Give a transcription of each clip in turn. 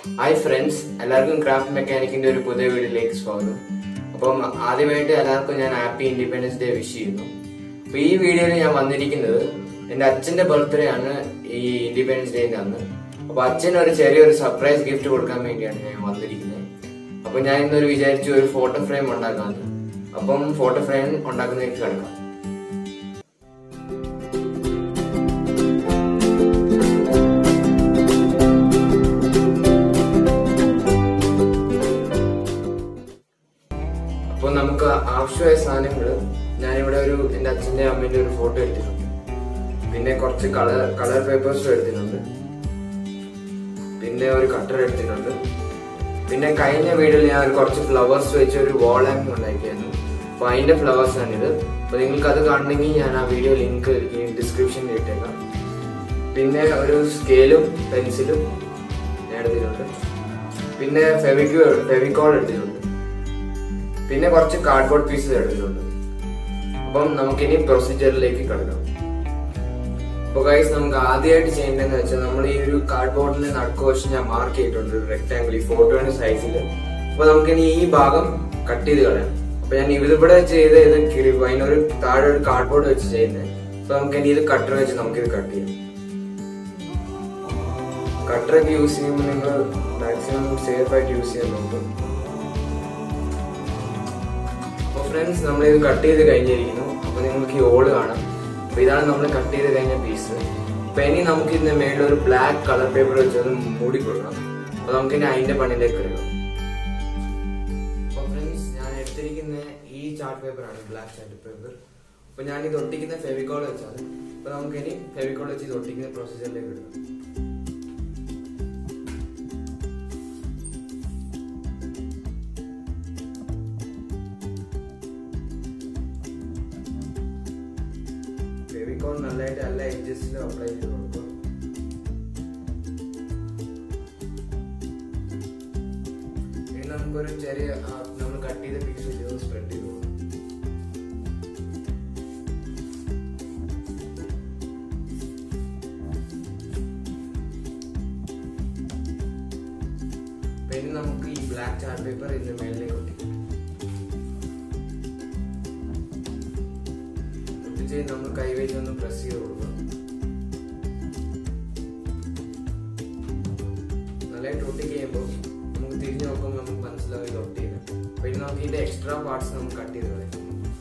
hi friends എല്ലാവർക്കും craft മെക്കാനിക്കിന്റെ ഒരു പുതിയ വീഡിയോയിലേക്ക് സ്വാഗതം അപ്പം ആദ്യമായിട്ട് എല്ലാവർക്കും ഞാൻ ഹാപ്പി ഇൻഡിപെൻഡൻസ് ഡേ വിഷ് ചെയ്യുന്നു അപ്പൊ ഈ വീഡിയോയിൽ ഞാൻ വന്നിരിക്കുന്നത് എന്റെ അച്ഛന്റെ ബർത്ത്ഡേ ആണ് ഈ ഇൻഡിപെൻഡൻസ് ഡേന്റെ അന്ന് അപ്പൊ അച്ഛന് ഒരു ചെറിയൊരു സർപ്രൈസ് ഗിഫ്റ്റ് കൊടുക്കാൻ വേണ്ടിയാണ് ഞാൻ വന്നിരിക്കുന്നത് അപ്പൊ ഞാൻ ഇന്നൊരു വിചാരിച്ചു ഒരു ഫോട്ടോ ഫ്രെയിം ഉണ്ടാക്കാന്ന് അപ്പം ഫോട്ടോ ഫ്രെയിം ഉണ്ടാക്കുന്നതിലേക്ക് കിടക്കാം അപ്പോൾ നമുക്ക് ആവശ്യമായ സാധനങ്ങൾ ഞാനിവിടെ ഒരു എൻ്റെ അച്ഛൻ്റെ അമ്മേൻ്റെ ഒരു ഫോട്ടോ എടുത്തിട്ടുണ്ട് പിന്നെ കുറച്ച് കളർ കളർ പേപ്പേഴ്സും എടുത്തിട്ടുണ്ട് പിന്നെ ഒരു കട്ടർ എടുത്തിട്ടുണ്ട് പിന്നെ കഴിഞ്ഞ വീഡിയോയിൽ ഞാൻ ഒരു കുറച്ച് ഫ്ലവേഴ്സ് വെച്ച് ഒരു വോൾ ആപ്പ് ഉണ്ടാക്കിയായിരുന്നു അപ്പോൾ അതിൻ്റെ ഫ്ലവേഴ്സ് ആണിത് അപ്പോൾ നിങ്ങൾക്ക് അത് കാണണമെങ്കിൽ ഞാൻ ആ വീഡിയോ ലിങ്ക് ഈ ഡിസ്ക്രിപ്ഷനിൽ ഇട്ടേക്കാം പിന്നെ ഒരു സ്കെയിലും പെൻസിലും ഞാൻ എടുത്തിട്ടുണ്ട് പിന്നെ ഫെവിക്യൂ ഫെവിക്കോൾ എടുത്തിട്ടുണ്ട് പിന്നെ കുറച്ച് കാർഡ്ബോർഡ് പീസസ് എടുത്തിട്ടുണ്ട് അപ്പം നമുക്കിനി പ്രൊസീജിയറിലേക്ക് കിടക്കാം അപ്പൊ ഗൈസ് നമുക്ക് ആദ്യമായിട്ട് ചെയ്യേണ്ടതെന്ന് വെച്ചാൽ നമ്മൾ ഈ ഒരു കാർഡ്ബോർഡിന്റെ നടുക്കുവശം ഞാൻ മാർക്ക് ചെയ്തിട്ടുണ്ട് ഒരു റെക്ടാംഗിൾ ഈ ഫോട്ടോയുടെ സൈസിൽ അപ്പൊ നമുക്കിനി ഈ ഭാഗം കട്ട് ചെയ്ത് കളയാം അപ്പൊ ഞാൻ ഇതിവിടെ ചെയ്ത് ഇത് കിറി- അതിനൊരു താഴെ ഒരു കാർഡ്ബോർഡ് വെച്ച് ചെയ്യുന്നത് അപ്പൊ നമുക്ക് ഇനി ഇത് കട്ടർ വെച്ച് നമുക്കിത് കട്ട് ചെയ്യാം കട്ടറൊക്കെ യൂസ് ചെയ്യുമ്പോൾ നിങ്ങൾ മാക്സിമം സേഫ് ആയിട്ട് യൂസ് ചെയ്യാൻ നോക്കും അപ്പൊ ഫ്രണ്ട്സ് നമ്മൾ ഇത് കട്ട് ചെയ്ത് കഴിഞ്ഞിരിക്കുന്നു അപ്പൊ നിങ്ങൾക്ക് ഈ ഓള് കാണാം അപ്പൊ ഇതാണ് നമ്മൾ കട്ട് ചെയ്ത് കഴിഞ്ഞ പീസ് അപ്പൊ ഇനി നമുക്ക് ഇതിന്റെ മേളിൽ ഒരു ബ്ലാക്ക് കളർ പേപ്പർ വെച്ച് ഒന്ന് മൂടി കൊടുക്കണം അപ്പൊ നമുക്ക് ഇനി അതിന്റെ പണിയിലേക്ക് എടുക്കാം അപ്പൊ ഫ്രണ്ട്സ് ഞാൻ എടുത്തിരിക്കുന്ന ഈ ചാർട്ട് പേപ്പർ ആണ് ബ്ലാക്ക് ചാർട്ട് പേപ്പർ അപ്പൊ ഞാൻ ഇത് ഒട്ടിക്കുന്ന ഫെവിക്കോൾ വെച്ചാണ് അപ്പൊ നമുക്ക് ഇനി ഫെവിക്കോൾ വെച്ച് ഇത് ഒട്ടിക്കുന്ന പ്രൊസീജിയറിലേക്ക് എടുക്കാം ഫെവിക്കോൾ നല്ലതായിട്ട് എല്ലാ എഡ്ജസ്റ്റിലും അപ്ലൈ ചെയ്ത് കൊടുക്കും ഇനി നമുക്കൊരു ചെറിയ നമ്മൾ കട്ട് ചെയ്ത പീസ് വെച്ച് സ്പ്രെഡ് ചെയ്ത് കൊടുക്കും പിന്നെ നമുക്ക് ഈ ബ്ലാക്ക് ചാർട്ട് പേപ്പർ ഇതിന്റെ മേളിലേക്ക് ഒട്ടിക്കാം ഒട്ടിച്ച് നമ്മൾ കൈവച്ച് ഒന്ന് പ്രസ് ചെയ്ത് കൊടുക്കണം നല്ലതായിട്ട് ഒട്ടി കഴിയുമ്പോൾ നമുക്ക് തിരിഞ്ഞു നോക്കുമ്പോൾ നമുക്ക് മനസ്സിലാവും ഇത് ഒട്ടിയില്ല അപ്പൊ ഇനി നമുക്ക് ഇതിന്റെ എക്സ്ട്രാ പാർട്സ് നമുക്ക് കട്ട് ചെയ്ത് കളയാം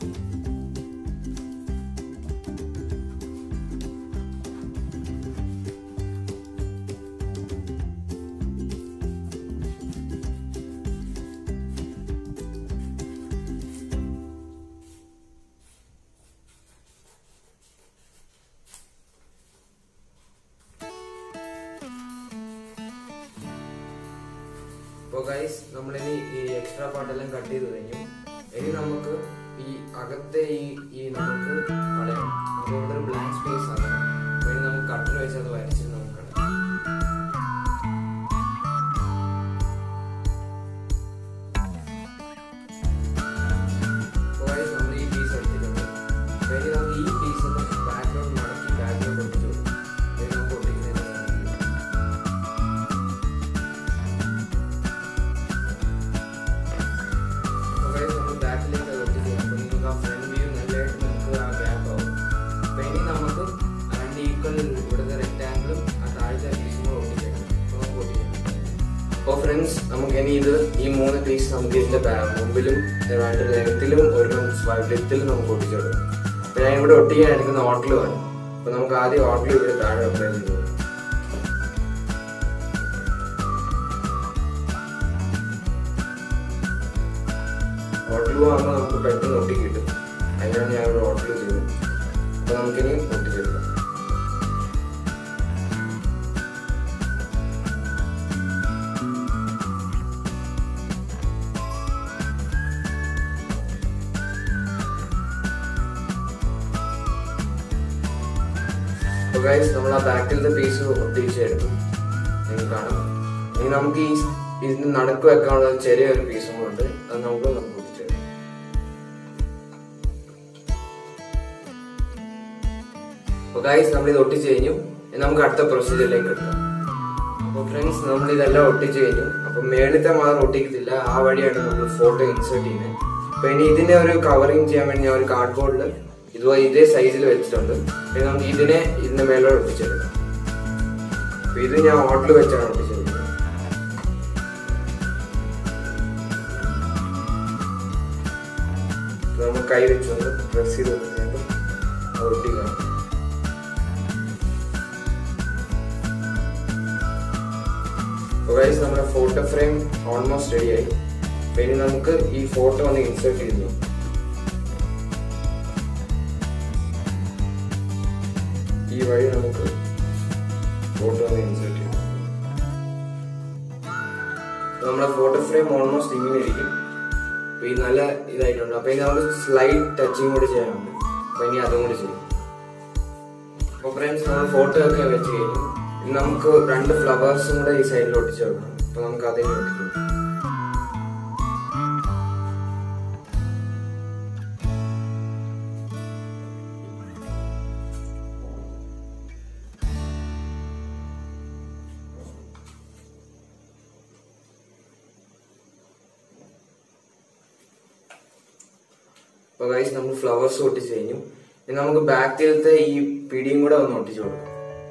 അപ്പോൾ ഗൈസ് നമ്മളിനി ഈ എക്സ്ട്രാ പാർട്ടെല്ലാം കട്ട് ചെയ്ത് കഴിഞ്ഞു ഇനി നമുക്ക് ഈ അകത്തെ ഈ ഈ നമുക്ക് കളയാം അപ്പോൾ ഇവിടെ ഒരു ബ്ലാങ്ക് സ്പേസ് ആണ് അപ്പോൾ ഇനി നമുക്ക് കട്ടർ വെച്ച് അത് വരച്ച് നമുക്ക് കളയാം അപ്പോൾ guys, നമ്മൾ ഈ പീസ് എടുത്തിട്ടുണ്ട് അപ്പോൾ ഇനി നമുക്ക് ഈ പീസ് ബാക്ക്ഗ്രൗണ്ട് മടക്കി ബാക്ക്ഗ്രൗണ്ട് ഒട്ടിച്ചു കൊടുക്കും ഇനി നമുക്ക് ഒട്ടിക്കുന്നതിന് അപ്പോൾ നമ്മൾ ബാക്കിലേക്ക് അത് ഒട്ടിക്കുക അപ്പോൾ നിങ്ങൾക്ക് ആ ഫ്രണ്ട് വ്യൂ നല്ലതായിട്ട് നമുക്ക് ആ ഗ്യാപ്പ് ആവും അപ്പോൾ ഇനി നമുക്ക് ആ രണ്ട് ഈക്വൽ ഇവിടുത്തെ റെക്റ്റാങ്കിളും ആ താഴത്തെ പീസും കൂടെ ഒട്ടിക്കണം അപ്പോൾ നമുക്ക് ഒട്ടിക്കാം അപ്പോൾ ഫ്രണ്ട്സ് നമുക്ക് ഇനി ഇത് ഈ മൂന്ന് പീസ് നമുക്ക് ഇതിന്റെ ബാ- മുമ്പിലും രണ്ട് ലെങ്ത്തിലും ഒരു വിത്തിലും നമുക്ക് ഒട്ടിച്ചെടുക്കാം അപ്പോൾ ഞാൻ ഇവിടെ ഒട്ടിക്കാൻ എടുക്കുന്ന ഓട്ടിൽ വേണം അപ്പോൾ നമുക്ക് ആദ്യം ഓട്ടിൽ ഇവിടെ താഴെ അപ്ലൈ ചെയ്ത് കൊടുക്കാം ഹോട്ടൽ ആകുമ്പോൾ നമുക്ക് പെട്ടെന്ന് ഒട്ടി കിട്ടും അതിനാണ് ഞാൻ ഇവിടെ ഹോട്ടൽ ചെയ്തത് അപ്പോൾ നമുക്കിനി ഒട്ടിച്ചെടുക്കാം അപ്പോൾ ഗൈസ് നമ്മൾ ആ ബാക്കിലത്തെ പീസ് ഒട്ടിച്ചെടുക്കും നിങ്ങൾക്ക് കാണാം ഇനി നമുക്ക് ഈ ഇതിന് നടുക്ക് വെക്കാനുള്ള ചെറിയൊരു പീസും കൊണ്ട് അത് നമുക്ക് നമുക്ക് ഒട്ടിച്ചെടുക്കാം അപ്പോൾ ഗൈസ് നമ്മൾ ഇത് ഒട്ടിച്ച് കഴിഞ്ഞു ഇനി നമുക്ക് അടുത്ത പ്രൊസീജിയറിലേക്ക് എടുക്കാം അപ്പോൾ ഫ്രണ്ട്സ് നമ്മൾ ഇതെല്ലാം ഒട്ടിച്ച് കഴിഞ്ഞു അപ്പൊ മേളിത്തെ മാത്രം ഒട്ടിക്കത്തില്ല ആ വഴിയാണ് നമ്മൾ ഫോട്ടോ ഇൻസേർട്ട് ചെയ്യുന്നത് അപ്പൊ ഇനി ഇതിനെ ഒരു കവറിങ് ചെയ്യാൻ വേണ്ടി ഞാൻ ഒരു കാർഡ്ബോർഡിൽ ഇതുപോലെ ഇതേ സൈസിൽ വെച്ചിട്ടുണ്ട് പിന്നെ നമുക്ക് ഇതിനെ ഇതിന്റെ മേലോട്ട് ഒട്ടിച്ചെടുക്കാം അപ്പൊ ഇത് ഞാൻ ഓട്ടിൽ വെച്ചാണ് ഒട്ടിച്ചെടുക്കുന്നത് അപ്പൊ നമ്മൾ കൈ വെച്ചുകൊണ്ട് പ്രസ് ചെയ്ത് കഴിയുമ്പോൾ അത് ഒട്ടിക്കണം ഗൈസ് നമ്മുടെ ഫോട്ടോ ഫ്രെയിം ഓൾമോസ്റ്റ് റെഡി ആയി അപ്പൊ ഇനി നമുക്ക് ഈ ഫോട്ടോ ഒന്ന് ഇൻസേർട്ട് ചെയ്യുന്നു ഈ വഴി നമുക്ക് ഫോട്ടോ ഒന്ന് ഇൻസേർട്ട് ചെയ്യാം അപ്പൊ നമ്മുടെ ഫോട്ടോ ഫ്രെയിം ഓൾമോസ്റ്റ് ഇങ്ങനെ ഇരിക്കും അപ്പൊ ഈ നല്ല ഇതായിട്ടുണ്ട് അപ്പൊ ഇനി നമുക്ക് സ്ലൈഡ് ടച്ചിങ് കൂടി ചെയ്യാനുണ്ട് അപ്പൊ ഇനി അതും കൂടി ചെയ്യും അപ്പൊ ഫ്രണ്ട്സ് നമ്മൾ ഫോട്ടോ ഒക്കെ വെച്ച് കഴിഞ്ഞു ഇനി നമുക്ക് രണ്ട് ഫ്ലവേഴ്സും കൂടെ ഈ സൈഡിൽ ഒട്ടിച്ച് വെക്കണം അപ്പൊ നമുക്ക് അതിനെ ഒട്ടിക്കും അപ്പൊ ഗൈസ് നമ്മൾ ഫ്ലവേഴ്സ് ഒട്ടിച്ച് കഴിഞ്ഞു ഇനി നമുക്ക് ബാക്കിലത്തെ ഈ പിടിയും കൂടെ ഒന്ന് ഒട്ടിച്ചു കൊടുക്കാം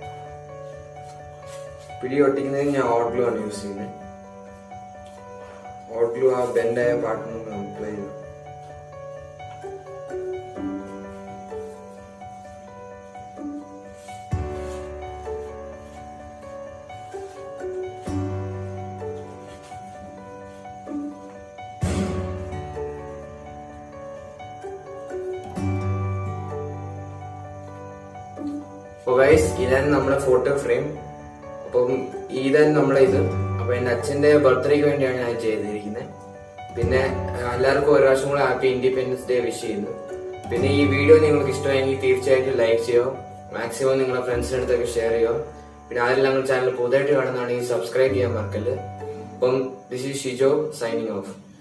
പിടി ഒട്ടിക്കുന്നതിന് ഞാൻ ഓട്ട് ഗ്ലൂ ആണ് യൂസ് ചെയ്യുന്നത് ഓട്ട് ഗ്ലൂ ആ ബെൻഡായ പാട്ടിന് അപ്ലൈ ചെയ്തു അപ്പോൾ ഗൈസ് ഇതാണ് നമ്മുടെ ഫോട്ടോ ഫ്രെയിം അപ്പം ഇതാണ് നമ്മളെ ഇത് അപ്പൊ എന്റെ അച്ഛന്റെ ബർത്ത്ഡേക്ക് വേണ്ടിയാണ് ഞാൻ ചെയ്തിരിക്കുന്നത് പിന്നെ അഹ് എല്ലാവർക്കും ഒരു പ്രാവശ്യം കൂടെ ഹാപ്പി ഇൻഡിപെൻഡൻസ് ഡേ വിഷ് ചെയ്യുന്നു പിന്നെ ഈ വീഡിയോ നിങ്ങൾക്ക് ഇഷ്ടമായെങ്കിൽ തീർച്ചയായിട്ടും ലൈക്ക് ചെയ്യുക മാക്സിമം നിങ്ങളുടെ ഫ്രണ്ട്സിന്റെ അടുത്തൊക്കെ ഷെയർ ചെയ്യുക പിന്നെ ആരെല്ലാം ഞങ്ങളുടെ ചാനൽ പുതുതായിട്ട് കാണുന്നതാണെങ്കിൽ സബ്സ്ക്രൈബ് ചെയ്യാൻ മറക്കല്ല് അപ്പം this is Shijo signing of